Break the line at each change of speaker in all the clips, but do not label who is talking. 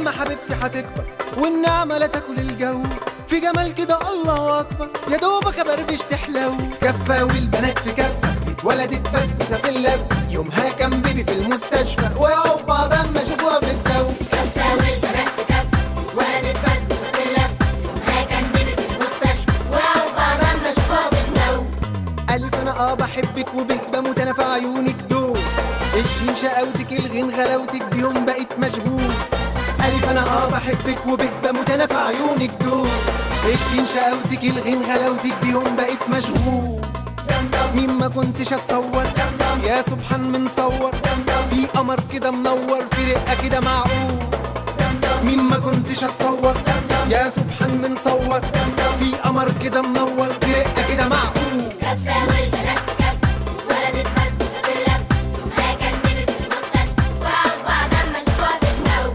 لما حبيبتي هتكبر والنعمة لا تاكل الجو في جمال كده الله اكبر يا دوبك ابربش تحلو في كفة والبنات في كفة اتولدت بسبسة في اللف يومها كان بيبي في المستشفى ويقف بعض اما شافوها في الجو
كفة والبنات في كفة ولدت بسبوسة في اللف يومها كان بيبي في المستشفى واو بابا ما شافوها في الجو
ألف أنا آه بحبك وبه بموت أنا في عيونك دول الشين شقاوتك الغين غلاوتك بيهم بقيت مشغول ألف أنا آه بحبك وبه بموت أنا في عيونك دول الشين شقاوتك الغين غلاوتك بيهم بقيت مشغول مين ما كنتش اتصور يا سبحان من صور في قمر كده منور في رقه كده معقول مين ما كنتش اتصور يا سبحان من صور في قمر كده منور في رقه كده معقول
كفة والبنات في كفة ولدت بسبوسة في اللف يومها كان بيبي في المستشفى واو بابا ما شافوها في الجو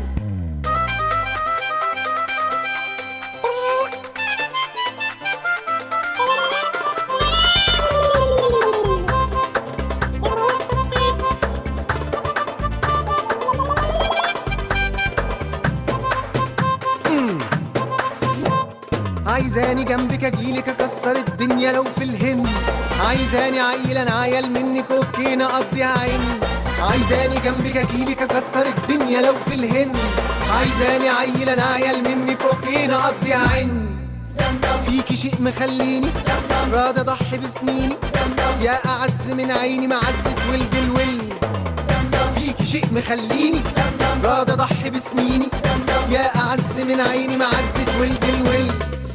عايزاني جنبك اجيلك اكسر الدنيا لو في الهند عايزاني عيل انا عيل منك اوكي نقضيها عين عايزاني جنبك اجيلك اكسر الدنيا لو في الهند عايزاني عيل انا عيل منك اوكي نقضيها عين فيكي شيء مخليني راضي اضحي بسنيني يا اعز من عيني معزة ولد الول فيكي شيء مخليني راضي اضحي بسنيني يا اعز من عيني معزة ولد الول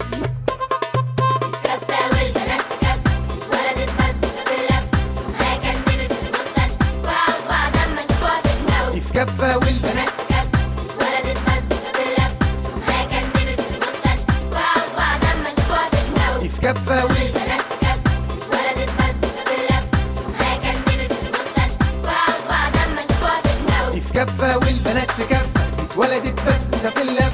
كفة والبنات في كفة ولدت بسبوسة في اللف يومها كان بيبي في المستشفى واو بابا ما شافوها في الجو
دي في كفة والبنات
بنات في كفة ولدت بسبوسة في اللف يومها كان بيبي في المستشفى واو بابا ما شافوها في الجو
دي في كفة والبنات
البنات في كفة ولدت بسبوسة في اللف يومها كان بيبي في المستشفى واو بابا ما شافوها في الجو
دي في كفة والبنات في كفة اتولدت بسبوسة في اللف